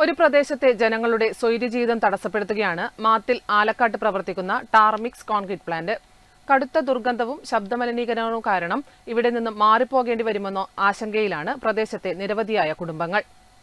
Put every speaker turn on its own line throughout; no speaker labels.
ഒരു പ്രദേശത്തെ ജനങ്ങളുടെ സ്വൈര്യജീവിതം തടസ്സപ്പെടുത്തുകയാണ് മാത്തിൽ ആലക്കാട്ട് പ്രവർത്തിക്കുന്ന ടാർമിക്സ് കോൺക്രീറ്റ് പ്ലാന്റ് കടുത്ത ദുർഗന്ധവും ശബ്ദമലിനീകരണവും കാരണം ഇവിടെ നിന്ന് മാറിപ്പോകേണ്ടി വരുമെന്നോ ആശങ്കയിലാണ് പ്രദേശത്തെ നിരവധിയായ കുടുംബങ്ങൾ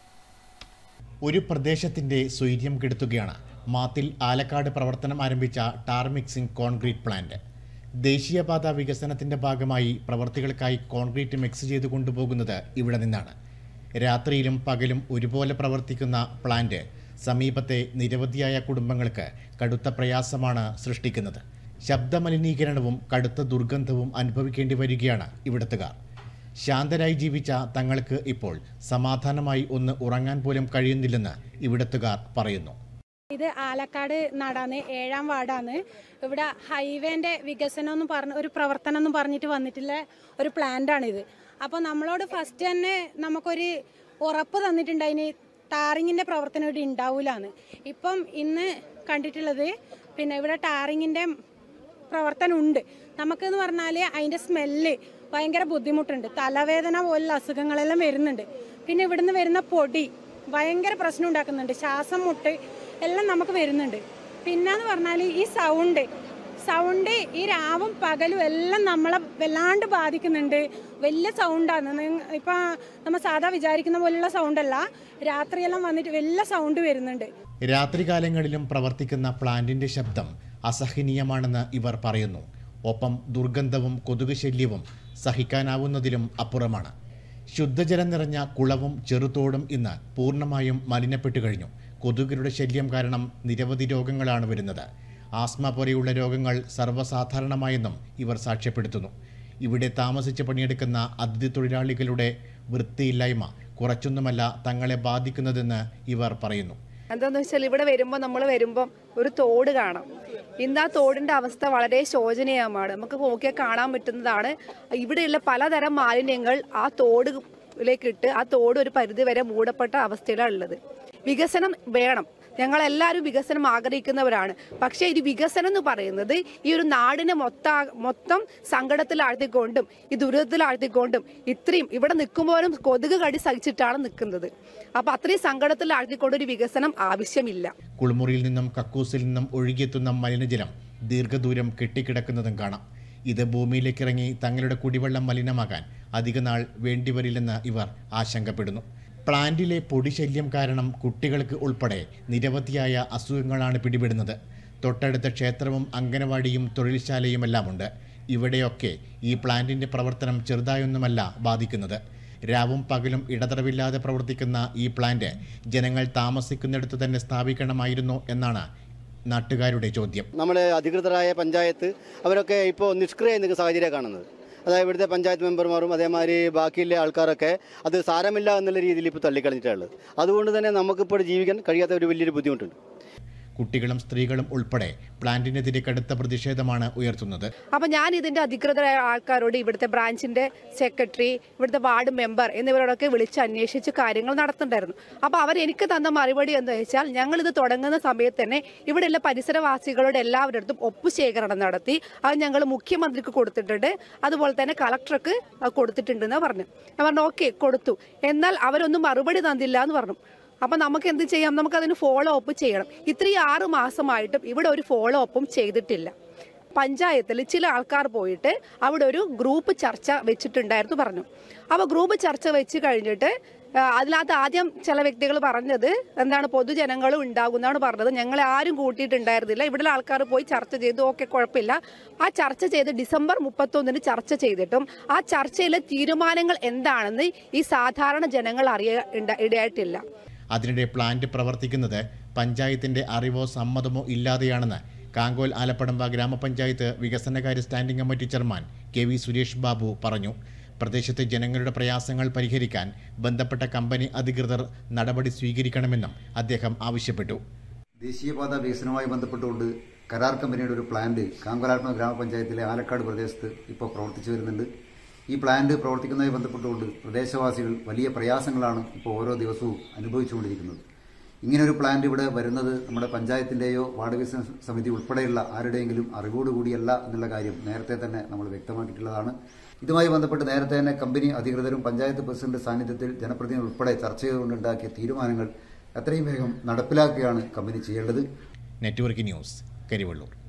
ഒരു പ്രദേശത്തിന്റെ സ്വൈര്യം കെടുത്തുകയാണ് മാത്തിൽ ആലക്കാട് പ്രവർത്തനം ആരംഭിച്ച ടാർ മിക്സിംഗ് കോൺക്രീറ്റ് പ്ലാന്റ് ദേശീയപാത വികസനത്തിന്റെ ഭാഗമായി പ്രവർത്തികൾക്കായി കോൺക്രീറ്റ് മിക്സ് ചെയ്തു കൊണ്ടുപോകുന്നത് ഇവിടെ നിന്നാണ് രാത്രിയിലും പകലും ഒരുപോലെ പ്രവർത്തിക്കുന്ന പ്ലാന്റ് സമീപത്തെ നിരവധിയായ കുടുംബങ്ങൾക്ക് കടുത്ത പ്രയാസമാണ് സൃഷ്ടിക്കുന്നത് ശബ്ദമലിനീകരണവും കടുത്ത ദുർഗന്ധവും അനുഭവിക്കേണ്ടി വരികയാണ് ഇവിടത്തുകാർ ശാന്തരായി ജീവിച്ച തങ്ങൾക്ക് ഇപ്പോൾ സമാധാനമായി ഒന്ന് ഉറങ്ങാൻ പോലും കഴിയുന്നില്ലെന്ന് ഇവിടത്തുകാർ പറയുന്നു
ഇത് ആലക്കാട് നാടാണ് ഏഴാം വാർഡാണ് ഇവിടെ ഹൈവേന്റെ വികസനം എന്ന് പറഞ്ഞ ഒരു പ്രവർത്തനം എന്ന് പറഞ്ഞിട്ട് വന്നിട്ടുള്ള ഒരു പ്ലാന്റാണ് ഇത് അപ്പോൾ നമ്മളോട് ഫസ്റ്റ് തന്നെ നമുക്കൊരു ഉറപ്പ് തന്നിട്ടുണ്ടായിന് ടാറിങ്ങിന്റെ പ്രവർത്തനം ഇവിടെ ഉണ്ടാവൂലെന്ന് ഇപ്പം ഇന്ന് കണ്ടിട്ടുള്ളത് പിന്നെ ഇവിടെ ടാറിങ്ങിന്റെ പ്രവർത്തനം ഉണ്ട് നമുക്കെന്ന് പറഞ്ഞാൽ അതിൻ്റെ സ്മെല്ല് ഭയങ്കര ബുദ്ധിമുട്ടുണ്ട് തലവേദന പോലുള്ള അസുഖങ്ങളെല്ലാം വരുന്നുണ്ട് പിന്നെ ഇവിടുന്ന് വരുന്ന പൊടി ഭയങ്കര പ്രശ്നം ഉണ്ടാക്കുന്നുണ്ട് ശ്വാസം മുട്ട് എല്ലാം നമുക്ക് വരുന്നുണ്ട് പിന്നെന്ന് പറഞ്ഞാൽ ഈ സൗണ്ട് സൗണ്ട് ഈ രാവും പകലും എല്ലാം നമ്മളെ വല്ലാണ്ട് ബാധിക്കുന്നുണ്ട് വലിയ സൗണ്ടാണ് ഇപ്പം നമ്മൾ സാധാ വിചാരിക്കുന്ന പോലുള്ള സൗണ്ടല്ല രാത്രിയെല്ലാം വന്നിട്ട് വലിയ സൗണ്ട് വരുന്നുണ്ട്
രാത്രികാലങ്ങളിലും പ്രവർത്തിക്കുന്ന പ്ലാന്റിന്റെ ശബ്ദം അസഹനീയമാണെന്ന് ഇവർ പറയുന്നു ഒപ്പം ദുർഗന്ധവും കൊതുക് ശല്യവും സഹിക്കാനാവുന്നതിലും അപ്പുറമാണ് ശുദ്ധജലം നിറഞ്ഞ കുളവും ചെറുതോടും ഇന്ന് പൂർണ്ണമായും മലിനപ്പെട്ടു കഴിഞ്ഞു കൊതുകുകളുടെ ശല്യം കാരണം നിരവധി രോഗങ്ങളാണ് വരുന്നത് ആസ്മ പോലെയുള്ള രോഗങ്ങൾ സർവ്വസാധാരണമായെന്നും ഇവർ സാക്ഷ്യപ്പെടുത്തുന്നു ഇവിടെ താമസിച്ച് പണിയെടുക്കുന്ന അതിഥി തൊഴിലാളികളുടെ വൃത്തിയില്ലായ്മ കുറച്ചൊന്നുമല്ല തങ്ങളെ ബാധിക്കുന്നതെന്ന് ഇവർ പറയുന്നു
എന്താന്ന് വെച്ചാൽ ഇവിടെ വരുമ്പോൾ നമ്മൾ വരുമ്പോൾ ഒരു തോട് കാണാം ഇന്ന് ആ തോടിന്റെ അവസ്ഥ വളരെ ശോചനീയമാണ് നമുക്ക് നോക്കിയാൽ കാണാൻ പറ്റുന്നതാണ് ഇവിടെയുള്ള പലതരം മാലിന്യങ്ങൾ ആ തോടിലേക്ക് ഇട്ട് ആ തോട് ഒരു പരിധി വരെ മൂടപ്പെട്ട അവസ്ഥയിലാണ് ഉള്ളത് വികസനം വേണം ഞങ്ങളെല്ലാവരും വികസനം ആഗ്രഹിക്കുന്നവരാണ് പക്ഷേ ഈ വികസനം എന്ന് പറയുന്നത് ഈ ഒരു നാടിനെ മൊത്ത മൊത്തം സങ്കടത്തിലാഴ്ത്തിക്കൊണ്ടും ഈ ദുരിതത്തിലാഴ്ത്തിക്കൊണ്ടും ഇത്രയും ഇവിടെ നിൽക്കുമ്പോഴും കൊതുക് കടി സഹിച്ചിട്ടാണ് നിൽക്കുന്നത് അപ്പൊ അത്രയും സങ്കടത്തിലാഴ്ത്തിക്കൊണ്ട് ഒരു വികസനം ആവശ്യമില്ല
കുളിമുറിയിൽ നിന്നും കക്കൂസിൽ നിന്നും ഒഴുകിയെത്തുന്ന മലിനജലം ദീർഘദൂരം കെട്ടിക്കിടക്കുന്നതും കാണാം ഇത് ഭൂമിയിലേക്കിറങ്ങി തങ്ങളുടെ കുടിവെള്ളം മലിനമാകാൻ അധികനാൾ വേണ്ടിവരില്ലെന്ന് ഇവർ ആശങ്കപ്പെടുന്നു പ്ലാന്റിലെ പൊടിശല്യം കാരണം കുട്ടികൾക്ക് ഉൾപ്പെടെ നിരവധിയായ അസുഖങ്ങളാണ് പിടിപെടുന്നത് തൊട്ടടുത്ത ക്ഷേത്രവും അംഗനവാടിയും തൊഴിൽശാലയുമെല്ലാമുണ്ട് ഇവിടെയൊക്കെ ഈ പ്ലാന്റിന്റെ പ്രവർത്തനം ചെറുതായൊന്നുമല്ല ബാധിക്കുന്നത് രാവും പകലും ഇടതടവില്ലാതെ പ്രവർത്തിക്കുന്ന ഈ പ്ലാന്റ് ജനങ്ങൾ താമസിക്കുന്നിടത്ത് തന്നെ സ്ഥാപിക്കണമായിരുന്നു എന്നാണ് നാട്ടുകാരുടെ ചോദ്യം
നമ്മുടെ അധികൃതരായ പഞ്ചായത്ത് അവരൊക്കെ ഇപ്പോൾ നിഷ്ക്രിയ നിൽക്കുന്ന സാഹചര്യം കാണുന്നത് അതായത് ഇവിടുത്തെ പഞ്ചായത്ത് മെമ്പർമാരും അതേമാതിരി ബാക്കിയുള്ള ആൾക്കാരൊക്കെ അത് സാരമില്ല എന്നുള്ള രീതിയിൽ ഇപ്പോൾ തള്ളിക്കളഞ്ഞിട്ടുള്ളത് അതുകൊണ്ട് തന്നെ നമുക്കിപ്പോൾ ജീവിക്കാൻ കഴിയാത്ത ഒരു വലിയൊരു ബുദ്ധിമുട്ടുണ്ട്
കുട്ടികളും സ്ത്രീകളും ഉൾപ്പെടെ പ്ലാന്റിനെതിരെ കടുത്ത പ്രതിഷേധമാണ് ഉയർത്തുന്നത്
അപ്പൊ ഞാൻ ഇതിന്റെ അധികൃതരായ ആൾക്കാരോട് ഇവിടുത്തെ ബ്രാഞ്ചിന്റെ സെക്രട്ടറി ഇവിടുത്തെ വാർഡ് മെമ്പർ എന്നിവരോടൊക്കെ വിളിച്ച് അന്വേഷിച്ച് കാര്യങ്ങൾ നടത്തുന്നുണ്ടായിരുന്നു അപ്പൊ അവർ എനിക്ക് തന്ന മറുപടി എന്ന് വെച്ചാൽ ഞങ്ങൾ ഇത് തുടങ്ങുന്ന സമയത്ത് തന്നെ ഇവിടെയുള്ള പരിസരവാസികളുടെ എല്ലാവരുടെ അടുത്തും ഒപ്പുശേഖരണം നടത്തി അത് ഞങ്ങൾ മുഖ്യമന്ത്രിക്ക് കൊടുത്തിട്ടുണ്ട് അതുപോലെ തന്നെ കളക്ടർക്ക് കൊടുത്തിട്ടുണ്ടെന്ന് പറഞ്ഞു ഞാൻ പറഞ്ഞു ഓക്കെ കൊടുത്തു എന്നാൽ അവരൊന്നും മറുപടി തന്നില്ല എന്ന് പറഞ്ഞു അപ്പൊ നമുക്ക് എന്ത് ചെയ്യാം നമുക്ക് അതിന് ഫോളോ അപ്പ് ചെയ്യണം ഇത്രയും ആറ് മാസമായിട്ടും ഇവിടെ ഒരു ഫോളോ അപ്പും ചെയ്തിട്ടില്ല പഞ്ചായത്തിൽ ചില ആൾക്കാർ പോയിട്ട് അവിടെ ഒരു ഗ്രൂപ്പ് ചർച്ച വെച്ചിട്ടുണ്ടായിരുന്നു പറഞ്ഞു അപ്പോൾ ഗ്രൂപ്പ് ചർച്ച വെച്ച് കഴിഞ്ഞിട്ട് ആ, അതിനകത്ത് ആദ്യം ചില വ്യക്തികൾ പറഞ്ഞത് എന്താണ് പൊതുജനങ്ങളും ഉണ്ടാകുന്നതാണ് പറഞ്ഞത് ഞങ്ങളെ ആരും കൂട്ടിയിട്ടുണ്ടായിരുന്നില്ല ഇവിടെ ആൾക്കാർ പോയി ചർച്ച ചെയ്തു ഓക്കെ കുഴപ്പമില്ല ആ ചർച്ച ചെയ്ത് ഡിസംബർ മുപ്പത്തൊന്നിന് ചർച്ച ചെയ്തിട്ടും ആ ചർച്ചയിലെ തീരുമാനങ്ങൾ എന്താണെന്ന് ഈ സാധാരണ ജനങ്ങൾ അറിയാൻ ഇട- ഇടയായിട്ടില്ല
അതിനിടെ പ്ലാന്റ് പ്രവർത്തിക്കുന്നത് പഞ്ചായത്തിന്റെ അറിവോ സമ്മതമോ ഇല്ലാതെയാണെന്ന് കാങ്കോൽ ആലപ്പടമ്പ ഗ്രാമപഞ്ചായത്ത് വികസനകാര്യ standing committee chairman K V Suresh Babu പറഞ്ഞു പ്രദേശത്തെ ജനങ്ങളുടെ പ്രയാസങ്ങൾ പരിഹരിക്കാൻ ബന്ധപ്പെട്ട കമ്പനി അധികൃതർ നടപടി സ്വീകരിക്കണമെന്നും അദ്ദേഹം ആവശ്യപ്പെട്ടു
ദേശീയപാത വികസനവുമായി ബന്ധപ്പെട്ടുകൊണ്ട് കരാർ കമ്പനിയുടെ ഒരു പ്ലാന്റ് കാങ്കോലാത്മ ഗ്രാമപഞ്ചായത്തിലെ ആലക്കാട് പ്രദേശത്ത് ഇപ്പോൾ പ്രവർത്തിച്ചു വരുന്നുണ്ട് ഈ പ്ലാന്റ് പ്രവർത്തിക്കുന്നതുമായി ബന്ധപ്പെട്ടുകൊണ്ട് പ്രദേശവാസികൾ വലിയ പ്രയാസങ്ങളാണ് ഇപ്പോൾ ഓരോ ദിവസവും അനുഭവിച്ചുകൊണ്ടിരിക്കുന്നത് ഇങ്ങനെ ഒരു പ്ലാന്റ് ഇവിടെ വരുന്നത് നമ്മുടെ പഞ്ചായത്തിന്റെയോ വാർഡ് വികസന സമിതി ഉൾപ്പെടെയുള്ള ആരുടെയെങ്കിലും അറിവോടുകൂടിയല്ല എന്നുള്ള കാര്യം നേരത്തെ തന്നെ നമ്മൾ വ്യക്തമാക്കിയിട്ടുള്ളതാണ് ഇതുമായി ബന്ധപ്പെട്ട് നേരത്തെ തന്നെ കമ്പനി അധികൃതരും പഞ്ചായത്ത് പ്രസിഡന്റ് സാന്നിധ്യത്തിൽ ജനപ്രതിനിധികൾ ഉൾപ്പെടെ ചർച്ച ചെയ്തുകൊണ്ടുണ്ടാക്കിയ തീരുമാനങ്ങൾ എത്രയും വേഗം നടപ്പിലാക്കുകയാണ് കമ്പനി ചെയ്യേണ്ടത്
നെറ്റ്വർക്ക് ന്യൂസ് കരിവള്ളൂർ